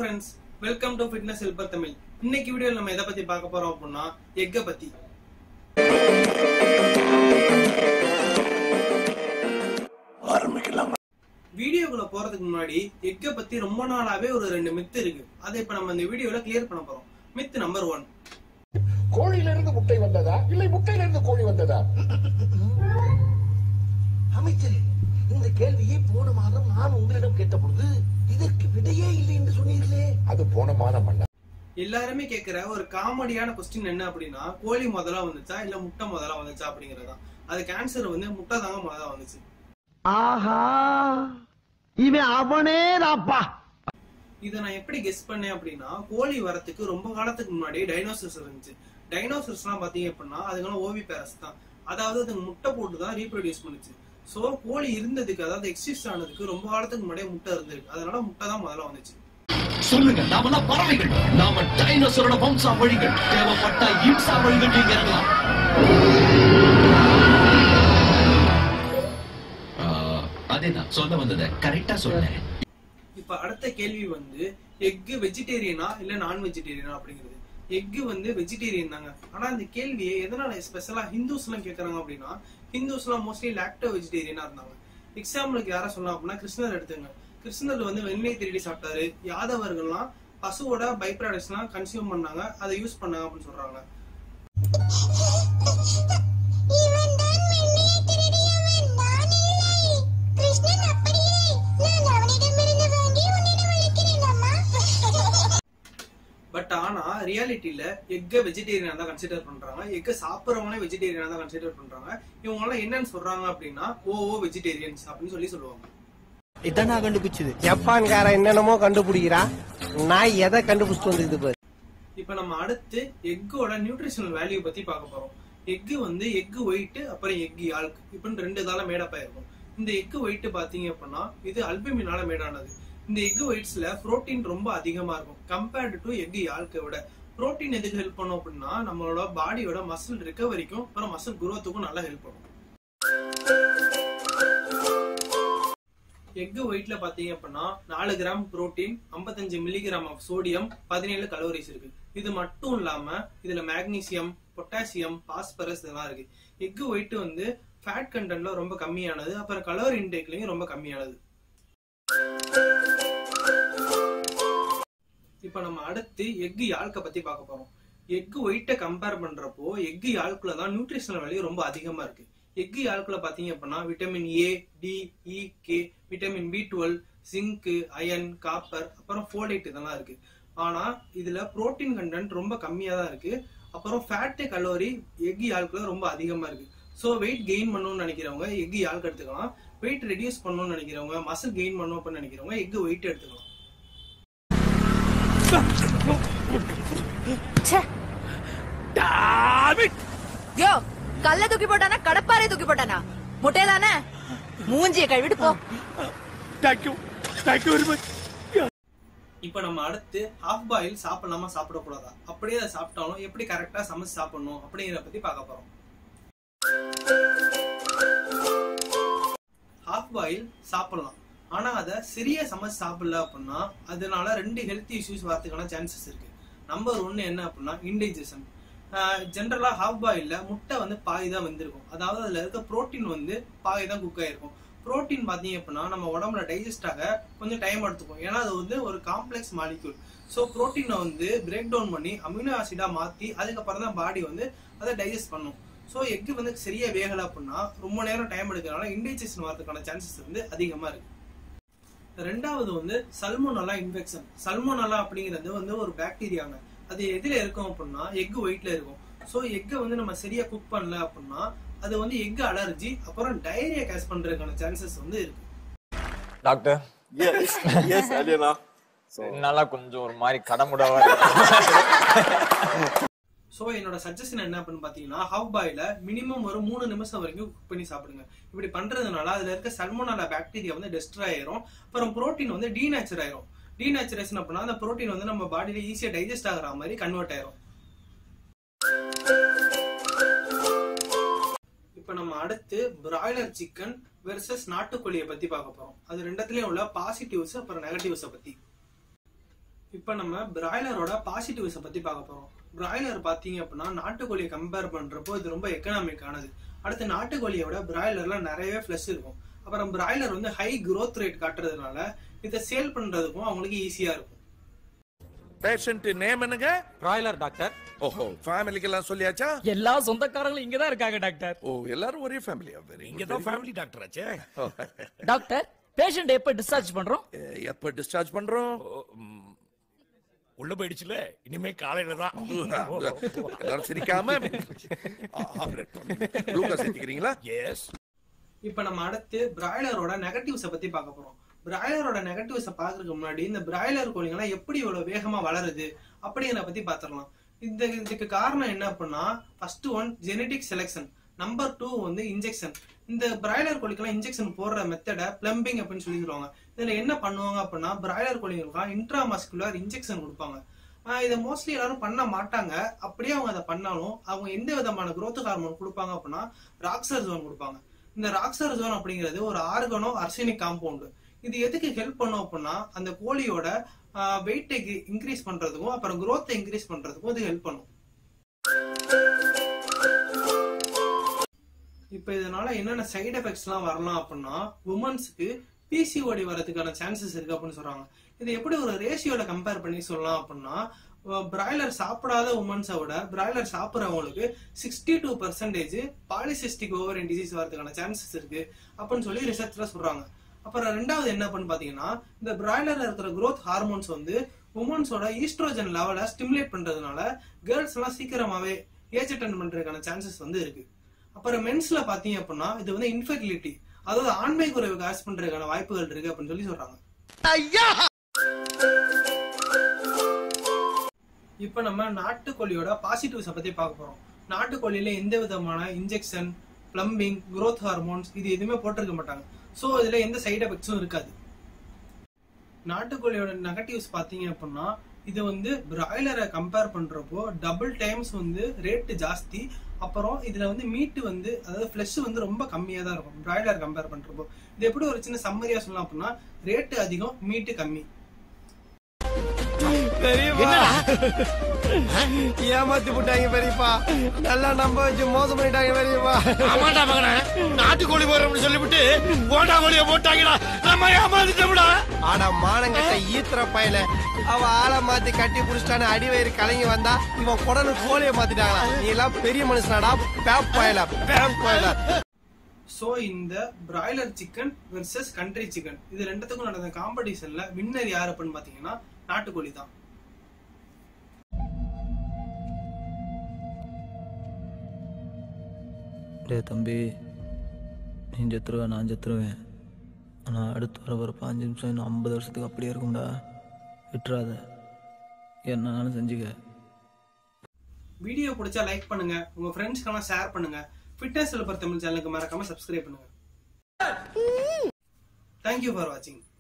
friends welcome to fitness helper Tamil இன்னைக்கு வீடியோல நம்ம எதை பத்தி பார்க்க போறோம் அப்படின்னா எக்க பத்தி ஆரம்பிக்கலாம் வீடியோக்குள்ள போறதுக்கு முன்னாடி எக்க பத்தி ரொம்ப நாளாவே ஒரு ரெண்டு மித்து இருக்கு அதை இப்ப நம்ம இந்த வீடியோல கிளியர் பண்ண போறோம் மித் நம்பர் ஒன் கோழியிலிருந்து முட்டை வந்ததா இல்லை முட்டையிலிருந்து கோழி வந்ததா அமைச்சரே இந்த கேள்வியை போன மாதம் நான் உங்களிடம் கேட்டபொழுது இதற்கு விடையே இல்லை என்று சொன்னீர்களே அது போன மாதம் அண்ணா எல்லாருமே கேக்குற ஒரு காமெடியான கொஸ்டின் என்ன அப்படின்னா கோழி முதல்ல வந்துச்சா இல்ல முட்டை முதல்ல வந்துச்சா அப்படிங்கறதா அதுக்கு ஆன்சர் வந்து முட்டை தாங்க முதல்ல வந்துச்சு ஆஹா இவன் அவனே தாப்பா இதை நான் எப்படி கெஸ் பண்ணேன் அப்படின்னா கோழி வரத்துக்கு ரொம்ப காலத்துக்கு முன்னாடி டைனோசர்ஸ் இருந்துச்சு டைனோசர்ஸ்லாம் பாத்தீங்க அப்படின்னா அதுக்கெல்லாம் ஓவி பேரஸ் தான் அதாவது அதுங்க முட்டை போட்டு தான் ரீப்ரொடியூஸ் பண்ணுச்சு சோ கோழி இருந்ததுக்கு அதாவது எக்ஸிஸ்ட் ஆனதுக்கு ரொம்ப காலத்துக்கு முன்னாடியே முட்டை இருந்திருக்கு அதனால முட்டை தான் முதல்ல வந்துச்சு சொல்லுங்க நாமெல்லாம் பறவைகள் நாம டைனோசரோட வம்சா வழிகள் தேவைப்பட்ட இன்சா வழிகள் நீங்க இறங்கலாம் ஆ, அதேதான் சொல்ல வந்ததை கரெக்டா சொன்னேன் இப்ப அடுத்த கேள்வி வந்து எக் வெஜிடேரியனா இல்ல நான் வெஜிடேரியனா அப்படிங்கிறது எக் வந்து வெஜிடேரியன் தாங்க ஆனா இந்த கேள்வியை எதனால ஸ்பெஷலா ஹிந்துஸ் எல்லாம் கேக்குறாங்க அப்படின்னா ஹிந்துஸ் எல்லாம் மோஸ்ட்லி லாக்டோ வெஜிடேரியனா இருந்தாங்க எக்ஸாம்பிளுக்கு யார சொல்லலாம் அப்படின்னா கிருஷ்ணர் எடுத்துங்க கிருஷ்ணர் வந்து வெண்ணெய் திருடி சாப்பிட்டாரு யாதவர்கள்லாம் பசுவோட பை ப்ராடக்ட்ஸ் எல்லாம் கன்சியூம் பண்ணாங்க அதை யூஸ் பண்ணாங்க அப்படின்னு சொல்றாங்க இவன்தான் மென்மையை திருடியவன் நான் இல்லை கிருஷ்ணன் அப்படியே நான் அவனிடமிருந்து வாங்கி உன்னிடம் அளிக்கிறேன் அம்மா பட் ஆனா ரியாலிட்டியில எக்க வெஜிடேரியனா தான் கன்சிடர் பண்றாங்க எக்க சாப்பிடுறவங்களே வெஜிடேரியனா தான் கன்சிடர் பண்றாங்க இவங்க எல்லாம் என்னன்னு சொல்றாங்க அப்படின்னா ஓ ஓ வெஜிடேரியன்ஸ் அப்படின்னு சொல்லி சொல்லுவாங்க இதான் நான் கண்டுபிடிச்சது ஜப்பான்காரன் என்னென்னமோ கண்டுபிடிக்கிறா நான் எதை கண்டுபிடிச்சிட்டு வந்திருக்குது பாரு இப்ப நம்ம அடுத்து எக்கோட நியூட்ரிஷனல் வேல்யூ பத்தி பார்க்க போறோம் எக் வந்து எக் ஒயிட் அப்புறம் எக் யால்க் இப்படின்னு ரெண்டு தால மேடப்பா இருக்கும் இந்த எக் ஒயிட் பாத்தீங்க அப்படின்னா இது அல்பமினால மேடானது இந்த எக் ஒயிட்ஸ்ல புரோட்டீன் ரொம்ப அதிகமா இருக்கும் கம்பேர்டு டு எக் யால்க்கை விட புரோட்டீன் எதுக்கு ஹெல்ப் பண்ணும் அப்படின்னா நம்மளோட பாடியோட மசில் ரிகவரிக்கும் அப்புறம் மசில் குரோத்துக்கும் நல்லா ஹெல்ப் பண்ணும் எக் ஒயிட்ல பாத்தீங்க அப்படின்னா நாலு gram protein 55 milligram of sodium பதினேழு கலோரிஸ் இருக்கு இது மட்டும் இல்லாம இதுல மேக்னீசியம் பொட்டாசியம் பாஸ்பரஸ் இதெல்லாம் இருக்கு எக் ஒயிட் வந்து ஃபேட் கண்டென்ட்ல ரொம்ப கம்மியானது அப்புறம் கலோரி இன்டேக்லயும் ரொம்ப கம்மியானது இப்ப நம்ம அடுத்து எக் யாழ்க்க பத்தி பார்க்க போறோம் எக் ஒயிட்ட கம்பேர் பண்றப்போ எக் யாழ்க்குல தான் நியூட்ரிஷனல் வேல்யூ ரொம்ப அதிகமா இருக்கு எக் யாழ்க்குல பாத்தீங்க அப்படின்னா vitamin A D E K vitamin B twelve zinc iron copper அப்புறம் ஃபோலேட் இதெல்லாம் இருக்கு ஆனா இதுல புரோட்டீன் கண்டென்ட் ரொம்ப கம்மியா தான் இருக்கு அப்புறம் ஃபேட் கலோரி எக் யாழ்க்குல ரொம்ப அதிகமா இருக்கு சோ வெயிட் கெயின் பண்ணணும்னு நினைக்கிறவங்க எக் யாழ்க்கு எடுத்துக்கலாம் வெயிட் ரெடியூஸ் பண்ணணும்னு நினைக்கிறவங்க மசில் கெயின் பண்ணணும் அப்படின்னு நினைக்கிறவங்க எக் வெயிட் எடுத்துக்கலாம் யோ கல்ல தூக்கி போட்டானா கடப்பாரை தூக்கி போட்டானா முட்டையதானே மூஞ்சிய கழுவிட்டு போ இப்ப நம்ம அடுத்து ஹாஃப் பாயில் சாப்பிடலாமா சாப்பிடக்கூடாதா அப்படியே அதை சாப்பிட்டாலும் எப்படி கரெக்டா சமைச்சு சாப்பிடணும் அப்படிங்கிற பத்தி பார்க்க போறோம் ஹாஃப் பாயில் சாப்பிடலாம் ஆனா அதை சரியா சமைச்சு சாப்பிடல அப்படின்னா அதனால ரெண்டு ஹெல்த் இஷ்யூஸ் வரதுக்கான சான்சஸ் இருக்கு நம்பர் ஒன்னு என்ன அப்படின்னா இன்டைஜஷன் ஜென்ரலா ஹாஃப் பாயில்ல முட்டை வந்து பாதி தான் வெந்திருக்கும் அதாவது அதுல இருக்க புரோட்டீன் வந்து பாதி தான் குக் ஆயிருக்கும் புரோட்டீன் பாத்தீங்க அப்படின்னா நம்ம உடம்புல டைஜஸ்ட் ஆக கொஞ்சம் டைம் எடுத்துக்கும் ஏன்னா அது வந்து ஒரு காம்ப்ளெக்ஸ் மாலிக்யூல் ஸோ புரோட்டீனை வந்து பிரேக் டவுன் பண்ணி அமினோ ஆசிடா மாத்தி அதுக்கப்புறம் தான் பாடி வந்து அதை டைஜஸ்ட் பண்ணும் ஸோ எக் வந்து சரியா வேகலை அப்படின்னா ரொம்ப நேரம் டைம் எடுக்கிறனால இன்டைஜஷன் வரதுக்கான சான்சஸ் வந்து அதிகமா இருக்கு ரெண்டாவது வந்து சல்மோனல்லா இன்ஃபெக்ஷன் சல்மோனல்லா அப்படிங்கிறது வந்து ஒரு பாக்டீரியாங்க அது எதுல இருக்கும் அப்படின்னா எக் ஒயிட்ல இருக்கும் ஸோ எக்கை வந்து நம்ம சரியா குக் பண்ணல அப்படின்னா அது வந்து எக் அலர்ஜி அப்புறம் டயரியா கேஸ் பண்றதுக்கான சான்சஸ் வந்து இருக்கு டாக்டர் எஸ் எஸ் அலியனா நல்லா கொஞ்சம் ஒரு மாதிரி கடமுடாவா இருக்கு ஸோ என்னோட சஜஷன் என்ன அப்படின்னு பாத்தீங்கன்னா ஹவ் பாயில மினிமம் ஒரு மூணு நிமிஷம் வரைக்கும் குக் பண்ணி சாப்பிடுங்க இப்படி பண்றதுனால அதுல இருக்க சல்மோனல்லா பாக்டீரியா வந்து டெஸ்ட்ராய் ஆயிரும் அப்புறம் புரோட்டீன் வந்து டீநேச்சர் ஆயிரும் டீநேச்சுரேஷன் அப்படின்னா அந்த புரோட்டீன் வந்து நம்ம பாடியில ஈஸியா டைஜஸ்ட் ஆகுற மாதிரி கன்வெர்ட் ஆயிரும் இப்ப நம்ம அடுத்து பிராய்லர் சிக்கன் வெர்சஸ் நாட்டுக்கோழியை பத்தி பார்க்க போறோம் அது ரெண்டத்துலயும் உள்ள பாசிட்டிவ்ஸ் அப்புறம் நெகட்டிவ்ஸை பத்தி இப்போ நம்ம பிராய்லரோட பாசிட்டிவ்ஸை பத்தி பார்க்க போறோம் பிராய்லர் பாத்தீங்க அப்படின்னா நாட்டுக்கோழியை கம்பேர் பண்றப்போ இது ரொம்ப எக்கனாமிக் ஆனது அடுத்து நாட்டுக்கோழியை விட பிராய்லர்ல நிறையவே ஃபிளஷ் இருக்கும் அப்புறம் பிராய்லர் வந்து ஹை growth ரேட் காட்டுறதுனால இதை சேல் பண்றதுக்கும் அவங்களுக்கு ஈஸியா இருக்கும் பேஷண்ட் நேம் என்னங்க பிராய்லர் டாக்டர் ஓஹோ ஃபேமிலிக்கு எல்லாம் சொல்லியாச்சா எல்லா சொந்தக்காரங்களும் இங்கதான் இருக்காங்க டாக்டர் ஓ எல்லாரும் ஒரே ஃபேமிலியா வெரி இங்க தான் ஃபேமிலி டாக்டர் ஆச்சே டாக்டர் பேஷண்ட் எப்ப டிஸ்சார்ஜ் பண்றோம் எப்ப டிஸ்சார்ஜ் பண்றோம் உள்ள போயிடுச்சுல இனிமே காலையில தான் எல்லாரும் சிரிக்காம குளுக்கோஸ் ஏத்திக்கிறீங்களா எஸ் இப்போ நம்ம அடுத்து பிராய்லரோட நெகட்டிவ்ஸை பத்தி பார்க்க போறோம் பிராய்லரோட நெகட்டிவ்ஸை பார்க்கறதுக்கு முன்னாடி இந்த பிராய்லர் கோழிங்கெல்லாம் எப்படி இவ்வளவு வேகமா வளருது அப்படிங்கிறத பத்தி பார்த்துடலாம் இந்த இதுக்கு காரணம் என்ன அப்படின்னா first one genetic selection number two வந்து இன்ஜெக்ஷன் இந்த பிராய்லர் கோழிக்கெல்லாம் இன்ஜெக்ஷன் போடுற மெத்தடை பிளம்பிங் அப்படின்னு சொல்லி சொல்லுவாங்க இதுல என்ன பண்ணுவாங்க அப்படின்னா பிராய்லர் கோழிகளுக்கு இன்ட்ராமஸ்குலர் இன்ஜெக்ஷன் கொடுப்பாங்க ஆஹ் இதை மோஸ்ட்லி எல்லாரும் பண்ண மாட்டாங்க அப்படியே அவங்க அதை பண்ணாலும் அவங்க எந்த விதமான growth ஹார்மோன் கொடுப்பாங்க அப்படின்னா ராக்சர் ஜோன் கொடுப்பாங்க இந்த ராக்சர் ஜோன் அப்படிங்கிறது ஒரு ஆர்கனோ அர்சனிக் காம்பவுண்ட் இது எதுக்கு ஹெல்ப் பண்ணும் அப்படின்னா அந்த கோழியோட வெயிட்டை இன்க்ரீஸ் பண்றதுக்கும் அப்புறம் growth இன்க்ரீஸ் பண்றதுக்கும் இது ஹெல்ப் பண்ணும் இப்ப இதனால என்னென்ன சைடு எஃபெக்ட்ஸ் எல்லாம் வரலாம் அப்படின்னா உமன்ஸ்க்கு பிசிஓடி வரதுக்கான சான்சஸ் இருக்கு அப்படின்னு சொல்றாங்க இது எப்படி ஒரு ரேஷியோல கம்பேர் பண்ணி சொல்லலாம் அப்படின்னா பிராய்லர் சாப்பிடாத உமன்ஸை விட பிராய்லர் சாப்பிட்றவங்களுக்கு sixty two percentage polycystic ovary disease வரதுக்கான சான்சஸ் இருக்கு அப்படின்னு சொல்லி ரிசர்ச்ல சொல்றாங்க அப்புறம் ரெண்டாவது என்ன பண்ணு பாத்தீங்கன்னா இந்த பிராய்லர்ல இருக்கிற growth ஹார்மோன்ஸ் வந்து உமன்ஸோட ஈஸ்ட்ரோஜன் லெவலை ஸ்டிமுலேட் பண்றதுனால கேர்ள்ஸ் எல்லாம் சீக்கிரமாவே ஏஜ் அட்டன் பண்றதுக்கான சான்சஸ் வந்து இருக்கு அப்புறம் மென்ஸ்ல பாத்தீங்க அப்படின்னா இது வந்து இன்ஃபெர்டிலிட்டி அதாவது ஆண்மை குறைவு காசு பண்றதுக்கான வாய்ப்புகள் இருக்கு அப்படின்னு சொல்லி சொல்றாங்க இப்ப நம்ம நாட்டுக்கோழியோட பாசிட்டிவ்ஸை பத்தி பார்க்க போறோம் நாட்டுக்கோழியில எந்த விதமான இன்ஜெக்ஷன் பிளம்பிங் growth ஹார்மோன்ஸ் இது எதுவுமே போட்டிருக்க மாட்டாங்க சோ இதுல எந்த சைடு எஃபெக்ட்ஸும் இருக்காது நாட்டுக்கோழியோட நெகட்டிவ்ஸ் பாத்தீங்க அப்படின்னா இது வந்து பிராய்லரை கம்பேர் பண்றப்போ டபுள் டைம்ஸ் வந்து ரேட்டு ஜாஸ்தி அப்புறம் இதுல வந்து மீட்டு வந்து அதாவது ஃபிளஷ் வந்து ரொம்ப கம்மியா தான் இருக்கும் பிராய்லர் கம்பேர் பண்றப்போ இது எப்படி ஒரு சின்ன சம்மரியா சொல்லலாம் அப்படின்னா ரேட்டு அதிகம் மீட்டு கம்மி பெரியப்பா ஏமாத்தி விட்டாங்க பெரியப்பா நல்லா நம்ப வச்சு மோசம் பண்ணிட்டாங்க பெரியப்பா ஆமாடா மகனே நாட்டுக்கோழி போறோம்னு சொல்லிவிட்டு போட்டா கோழிய போட்டாங்கடா நம்ம ஏமாந்துட்டோம்டா ஆனா மானங்கட்ட ஈத்திர பயல அவ ஆளை மாத்தி கட்டி புடிச்சிட்டான்னு அடி வயிறு கலங்கி வந்தா இவன் குடனு கோழிய மாத்திட்டாங்களா நீ எல்லாம் பெரிய மனுஷனாடா பேப் பயல பேப் பயல சோ இந்த broiler chicken versus country chicken இது ரெண்டுத்துக்கும் நடந்த காம்படிஷன்ல வின்னர் யார் அப்படின்னு பாத்தீங்கன்னா நாட்டுக்கோழி தான் டே தம்பி நீ செத்துருவேன் நான் செத்துருவேன் ஆனால் அடுத்து வர ஒரு பாஞ்சு நிமிஷம் இன்னும் ஐம்பது வருஷத்துக்கு அப்படியே இருக்கும்டா விட்டுறாத என்னாலும் செஞ்சுக்க வீடியோ பிடிச்சா லைக் பண்ணுங்க உங்க ஃப்ரெண்ட்ஸ்க்கெல்லாம் ஷேர் பண்ணுங்க ஃபிட்னஸ் தமிழ் சேனலுக்கு மறக்காம சப்ஸ்கிரைப் பண்ணுங்க தேங்க்யூ ஃபார் வாட்சிங்